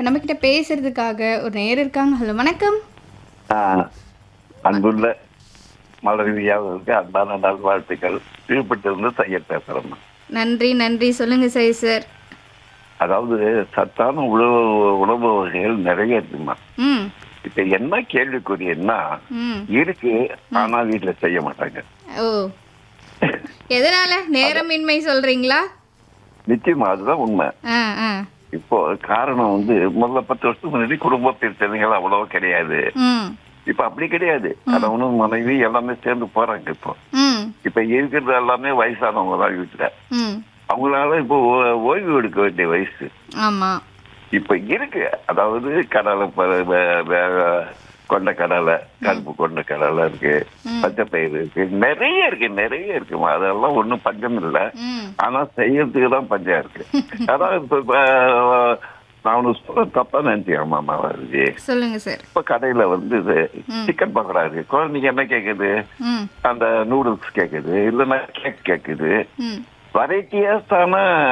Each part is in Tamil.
நம்ம கிட்ட பேசுறதுக்காக ஒரு நேர் இருக்காங்க ஹலோ வணக்கம் ஆஹ் அன்புள்ள மலர்வியாவிற்கு அன்பான நல்வாழ்த்துக்கள் விழுப்புரத்திலிருந்து செய்ய பேசுறேன் நன்றி நன்றி சொல்லுங்க சரி சார் அதாவது சத்தான உணவு உணவு வகைகள் நிறைய இருக்குமா ம் இப்ப என்ன கேள்விக்குரியன்னா ம் இருக்கு ஆனா வீட்டுல செய்ய மாட்டாங்க ஓ எதனால நேரமின்மை சொல்றீங்களா நிச்சயமா அதுதான் உண்மை ஆ ஆ இப்போ காரணம் வந்து முதல்ல பத்து வருஷத்துக்கு முன்னாடி குடும்ப பிரச்சனைகள் அவ்வளவா கிடையாது ம் இப்ப அப்படி கிடையாது கணவனும் மனைவி எல்லாமே சேர்ந்து போறாங்க இப்போ ம் இப்ப இருக்கிறது எல்லாமே வயசானவங்க தான் வீட்டுல ம் அவங்களால இப்போ ஓ- ஓய்வு எடுக்க வேண்டிய வயசு ஆமா இப்ப இருக்கு அதாவது கடலை ப- வ- வ- கொண்ட கடலை கருப்பு கொண்ட கடலை இருக்கு பச்சை பயிறு இருக்கு நிறைய இருக்கு நிறைய இருக்குமா அதெல்லாம் ஒண்ணும் பஞ்சம் இல்லை ம் ஆனா செய்யறதுக்கு தான் பஞ்சம் இருக்கு அதான் இப்ப இப்ப, நான் ஒண்ணு சொல்ல தப்பா நினைச்சேன் மாமா வருது சொல்லுங்க சார் இப்ப கடையில வந்து இது சிக்கன் பக்கோடா இருக்கு குழந்தைங்க என்ன கேக்குது ம் அந்த நூடுல்ஸ் கேக்குது இல்லைன்னா கேக் கேக்குது ம் வெரைட்டியஸான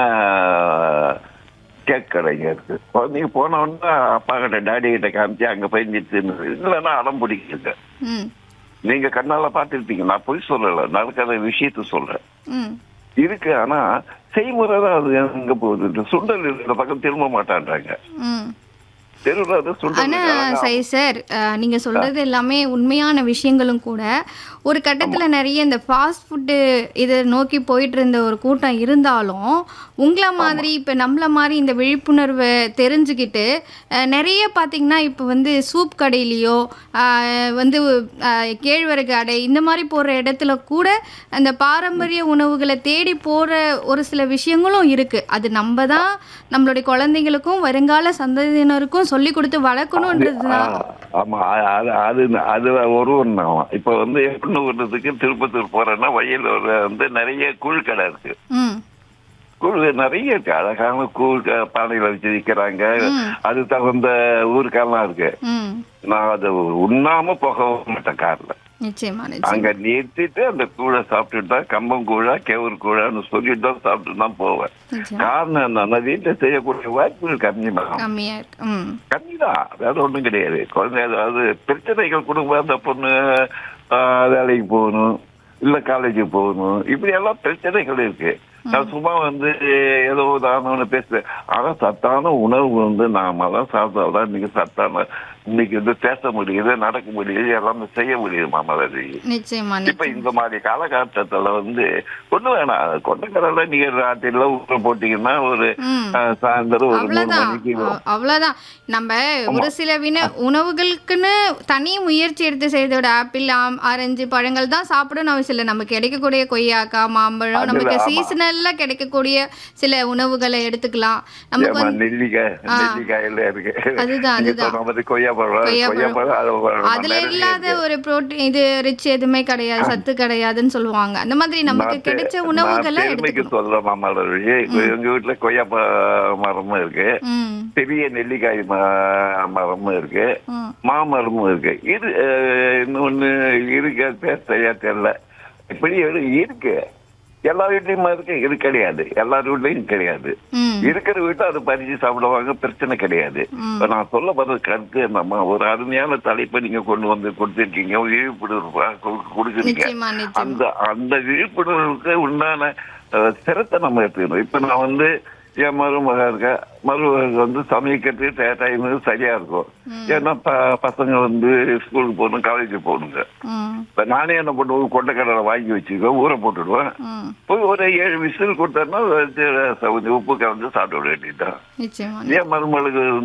கேக் கடைங்க இருக்கு குழந்தைங்க போன உடனே அப்பா கிட்ட டாடி கிட்ட காமிச்சு அங்க போய் நிறுத்து இல்லைன்னா அடம் பிடிக்குங்க ம் நீங்க கண்ணால பார்த்துருப்பீங்க நான் பொய் சொல்லல நடக்கிற விஷயத்த சொல்றேன் ம் இருக்கு ஆனா செய்முறை தான் அது எங்க போகுது இந்த சுண்டல் இந்த பக்கம் திரும்ப மாட்டான்றாங்க ம் தெருவில் அது சுண்டல் ஆனா இருக்கு. சரி சார் அஹ், நீங்க சொல்றது எல்லாமே உண்மையான விஷயங்களும் கூட ஒரு கட்டத்துல நிறைய இந்த ஃபாஸ்ட் ஃபுட்டு இதை நோக்கி போயிட்டு இருந்த ஒரு கூட்டம் இருந்தாலும் உங்களை மாதிரி இப்ப நம்மள மாதிரி இந்த விழிப்புணர்வை தெரிஞ்சுக்கிட்டு அஹ், நிறைய பாத்தீங்கன்னா இப்போ வந்து சூப் கடையிலையோ அஹ், வந்து அஹ், கேழ்வரகு அடை இந்த மாதிரி போற இடத்துல கூட அந்த பாரம்பரிய உணவுகளை தேடி போற ஒரு சில விஷயங்களும் இருக்கு அது நம்ம தான் நம்மளுடைய குழந்தைங்களுக்கும் வருங்கால சந்ததியினருக்கும் சொல்லி கொடுத்து வளர்க்கணுன்றது தான் ஆ, ஆமா அ- அது அது அது ஒரு ஒண்ணு இப்ப வந்து பொண்ணு விடுறதுக்கு திருப்பத்தூர் போறேன்னா வயல் வந்து நிறைய கூழ் கடை இருக்கு ம் கூழ் நிறைய இருக்கு அழகான கூழ் க- பானையில வச்சு விற்கிறாங்க அது தகுந்த ஊருக்கெல்லாம் இருக்கு ம் நான் அதை உண்ணாம போக மாட்டேன் கார்ல நிச்சயமா நிச்சயம் அங்க நிறுத்திட்டு அந்த கூழை சாப்பிட்டுட்டு தான் கம்பம் கூழா கேவூர் கூழான்னு சொல்லிட்டு தான் சாப்பிட்டு தான் போவேன் நிச்சயம் காரணம் என்னன்னா வீட்டுல செய்யக்கூடிய வாய்ப்புகள் கம்மி தான் கம்மியா இருக்கு ம் கம்மிதான் வேற ஒண்ணும் கிடையாது குழந்தை அதாவது பிரச்சனைகள் குடும்பம் அந்த பொண்ணு ஆ, வேலைக்கு போகணும் இல்ல காலேஜுக்கு போகணும் இப்படி எல்லாம் பிரச்சனைகள் இருக்கு நான் சும்மா வந்து ஏதோ தானு பேசுறேன் ஆனா சத்தான உணவு வந்து நாம தான் சாப்பிட்டாதான் இன்னைக்கு சத்தான இன்னைக்கு வந்து பேச முடியுது நடக்க முடியுது எல்லாமே செய்ய முடியுது மாமலரி நிச்சயமா இப்ப நிச்சயம் இந்த மாதிரி காலகட்டத்துல வந்து ஒண்ணு வேணாம் கொண்டக்கடலை நீங்க ராத்திரில ஊற போட்டீங்கன்னா ஒரு ம். ஆ, சாயந்தரம் ஒரு மூணு அவ்வளவுதான் மணிக்கு அ- அவ்வளவுதான் நம்ம ஒரு சில வின உணவுகளுக்குன்னு தனி முயற்சி எடுத்து செய்தோட ஆப்பிள் ஆம் ஆரஞ்சு பழங்கள் தான் சாப்பிடணும் அவசியம் இல்லை நமக்கு கிடைக்கக்கூடிய கொய்யாக்காய் மாம்பழம் அதுல, நமக்கு ஆமா. சீசனல்ல கிடைக்கக்கூடிய சில உணவுகளை எடுத்துக்கலாம் நமக்கு ஏம்மா, வந்து நெல்லிக்காய் நெல்லிக்காய் எல்லாம் இருக்கு அதுதான், நீங்க அதுதான். சொன்ன மாதிரி கொய்யாப்பழம் கொய்யாப்பழம். கொய்யாப்பழம் அது ஒரு அதுல நிறைய இல்லாத இருக்கு. ஒரு புரோட்டீன் இது ரிச் எதுவுமே கிடையாது சத்து கிடையாதுன்னு சொல்லுவாங்க அந்த மாதிரி நமக்கு நான் பெ- கிடைச்ச நான் உணவுகளை பெருமைக்கு எடுத்துக்கணும் சொல்றேன் மாமலர் எங்க வீட்டுல கொய்யாப்ப மரமும் இருக்கு ம் பெரிய நெல்லிக்காய் ம- மரமும் இருக்கு ம் மாமரமும் இருக்கு இது அஹ், இன்னொன்னு இருக்கு அது பேர் சரியா தெரியல இப்படி ஒரு இருக்கு எல்லா வீட்லயுமா இருக்கு இது கிடையாது எல்லார் வீட்லயும் கிடையாது ம் இருக்கிற வீட்டுல அதை பறிச்சு சாப்பிடுவாங்க பிரச்சனை கிடையாது இப்ப நான் சொல்ல வர கருத்து என்னம்மா ஒரு அருமையான தலைப்பை நீங்க கொண்டு வந்து கொடுத்திருக்கீங்க விழிப்புணர்வு கொ- கொடுக்குறீங்க நிச்சயமா நிச்சயமா அந்த அந்த விழிப்புணர்வுக்கு உண்டான அஹ், சிரத்தை நம்ம எடுத்துக்கணும் இப்ப நான் வந்து என் மருமக இருக்க மருமகளுக்கு வந்து சமைக்கிறதுக்கு டைம் சரியா இருக்கும் ஏன்னா ப- பசங்க வந்து ஸ்கூலுக்கு போகணும் காலேஜுக்கு போகணுங்க ம் இப்ப நானே என்ன பண்ணுவேன் கொண்டைக்கடலை வாங்கி வச்சுக்குவேன் ஊற போட்டுடுவேன் ம் போய் ஒரு ஏழு விசில் கொடுத்தேன்னா கொஞ்சம் உப்பு கலந்து சாப்பிட வேண்டியதுதான் நிச்சயமா ஏன் மருமகளுக்கு